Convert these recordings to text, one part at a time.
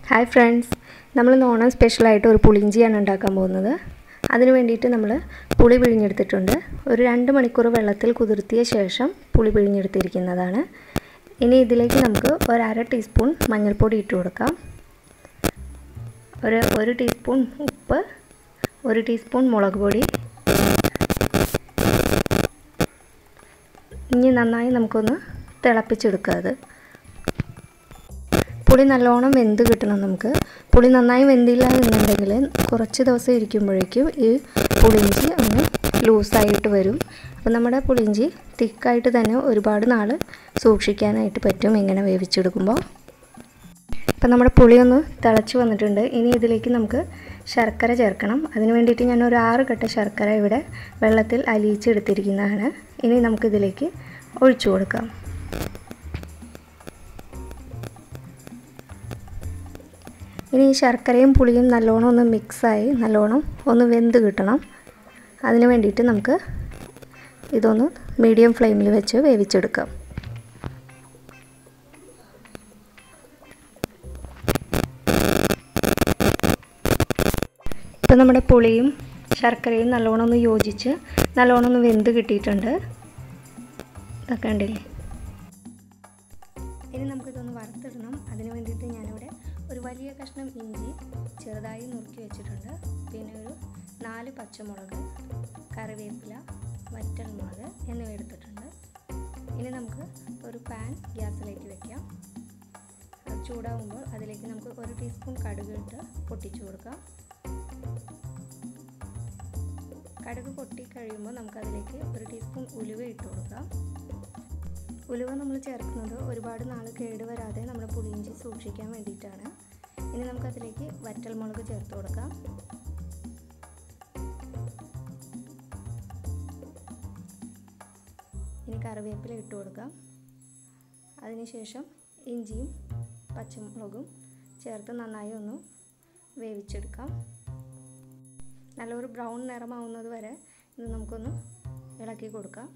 hi friends നമ്മൾ ഇന്ന് ഓണം സ്പെഷ്യലായിട്ട് ഒരു പുളിഞ്ചിയാണ് ഉണ്ടാക്കാൻ പോകുന്നത് അതിന് വേണ്ടിയിട്ട് നമ്മൾ പുളി പിഴിഞ്ഞെടുത്തിട്ടുണ്ട് ഒരു രണ്ട് മണിക്കൂർ വെള്ളത്തിൽ കുതിർത്തിയ ശേഷം പുളി പിഴിഞ്ഞെടുത്തിരിക്കുന്നതാണ് ഇനി ഇതിലേക്ക് നമുക്ക് ഒരു അര ടീസ്പൂൺ മഞ്ഞൾപ്പൊടി ഇട്ട് കൊടുക്കാം ഒരു ഒരു ടീസ്പൂൺ ഉപ്പ് ഒരു ടീസ്പൂൺ മുളക് പൊടി ഇനി നന്നായി നമുക്കൊന്ന് തിളപ്പിച്ചെടുക്കുക അത് പുളി നല്ലോണം വെന്ത് കിട്ടണം നമുക്ക് പുളി നന്നായി വെന്തില്ല എന്നുണ്ടെങ്കിൽ കുറച്ച് ദിവസം ഇരിക്കുമ്പോഴേക്കും ഈ പുളിഞ്ചി ഒന്ന് ലൂസായിട്ട് വരും അപ്പോൾ നമ്മുടെ പുളിഞ്ചി തിക്കായിട്ട് തന്നെ ഒരുപാട് നാൾ സൂക്ഷിക്കാനായിട്ട് പറ്റും ഇങ്ങനെ വേവിച്ചെടുക്കുമ്പോൾ അപ്പോൾ നമ്മുടെ പുളിയൊന്ന് തിളച്ച് വന്നിട്ടുണ്ട് ഇനി ഇതിലേക്ക് നമുക്ക് ശർക്കര ചേർക്കണം അതിന് വേണ്ടിയിട്ട് ഞാൻ ഒരു ആറ് കട്ട ശർക്കര ഇവിടെ വെള്ളത്തിൽ അലിയിച്ചെടുത്തിരിക്കുന്നതാണ് ഇനി നമുക്കിതിലേക്ക് ഒഴിച്ചു കൊടുക്കാം ഇനി ഈ ശർക്കരയും പുളിയും നല്ലോണം ഒന്ന് മിക്സായി നല്ലോണം ഒന്ന് വെന്ത് കിട്ടണം അതിന് വേണ്ടിയിട്ട് നമുക്ക് ഇതൊന്ന് മീഡിയം ഫ്ലെയിമിൽ വെച്ച് വേവിച്ചെടുക്കാം ഇപ്പം നമ്മുടെ പുളിയും ശർക്കരയും നല്ലോണം ഒന്ന് യോജിച്ച് നല്ലോണം ഒന്ന് വെന്ത് കിട്ടിയിട്ടുണ്ട് ഇതൊക്കെ ഉണ്ടല്ലേ ഇനി നമുക്കിതൊന്ന് വറുത്തിടണം അതിന് വേണ്ടിയിട്ട് ഞാനിവിടെ ഒരു വലിയ കഷ്ണം ഇഞ്ചി ചെറുതായി നുറുക്കി വെച്ചിട്ടുണ്ട് പിന്നെ ഒരു നാല് പച്ചമുളക് കറിവേപ്പില വറ്റൽമുളക് എന്നിവ എടുത്തിട്ടുണ്ട് ഇനി നമുക്ക് ഒരു പാൻ ഗ്യാസിലേക്ക് വെക്കാം അത് ചൂടാവുമ്പോൾ അതിലേക്ക് നമുക്ക് ഒരു ടീസ്പൂൺ കടുക് ഇട്ട് പൊട്ടിച്ചു കൊടുക്കാം കടുക് പൊട്ടി കഴിയുമ്പോൾ നമുക്കതിലേക്ക് ഒരു ടീസ്പൂൺ ഉലുവ ഇട്ട് കൊടുക്കാം ഉലുവ നമ്മൾ ചേർക്കുന്നത് ഒരുപാട് നാൾ കേടുവരാതെ നമ്മുടെ പുളിയിഞ്ചി സൂക്ഷിക്കാൻ വേണ്ടിയിട്ടാണ് ഇനി നമുക്കതിലേക്ക് വറ്റൽമുളക് ചേർത്ത് കൊടുക്കാം ഇനി കറിവേപ്പില ഇട്ട് കൊടുക്കാം അതിനുശേഷം ഇഞ്ചിയും പച്ചമുളകും ചേർത്ത് നന്നായി ഒന്ന് വേവിച്ചെടുക്കാം നല്ലൊരു ബ്രൗൺ നിറമാവുന്നത് വരെ ഇത് നമുക്കൊന്ന് ഇളക്കി കൊടുക്കാം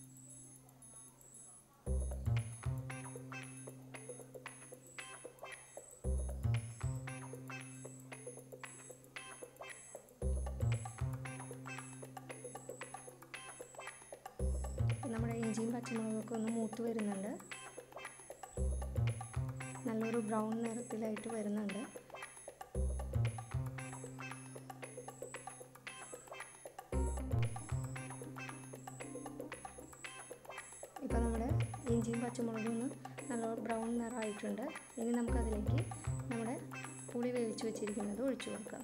നമ്മുടെ ഇഞ്ചിയും പച്ചമുളകൊക്കെ ഒന്ന് മൂത്ത് വരുന്നുണ്ട് നല്ലൊരു ബ്രൗൺ നിറത്തിലായിട്ട് വരുന്നുണ്ട് ഇപ്പോൾ നമ്മുടെ ഇഞ്ചിയും പച്ചമുളകും ഒന്ന് നല്ല ബ്രൗൺ നിറമായിട്ടുണ്ട് ഇനി നമുക്കതിലേക്ക് നമ്മുടെ പുളി വേവിച്ച് വെച്ചിരിക്കുന്നത് ഒഴിച്ചു കൊടുക്കാം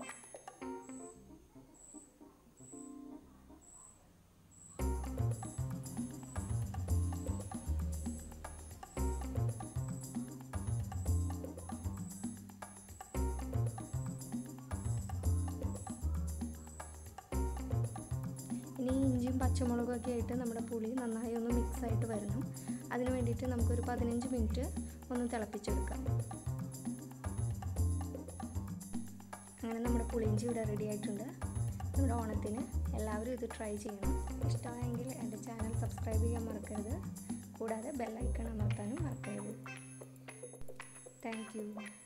ഇനി ഇഞ്ചിയും പച്ചമുളകൊക്കെ ആയിട്ട് നമ്മുടെ പുളി നന്നായി ഒന്ന് മിക്സ് ആയിട്ട് വരണം അതിന് വേണ്ടിയിട്ട് നമുക്കൊരു പതിനഞ്ച് മിനിറ്റ് ഒന്ന് തിളപ്പിച്ചെടുക്കാം അങ്ങനെ നമ്മുടെ പുളിയിഞ്ചി ഇവിടെ റെഡി ആയിട്ടുണ്ട് നമ്മുടെ ഓണത്തിന് എല്ലാവരും ഇത് ട്രൈ ചെയ്യണം ഇഷ്ടമായെങ്കിൽ എൻ്റെ ചാനൽ സബ്സ്ക്രൈബ് ചെയ്യാൻ മറക്കരുത് കൂടാതെ ബെല്ലൈക്കൺ അമർത്താനും മറക്കരുത് താങ്ക് യു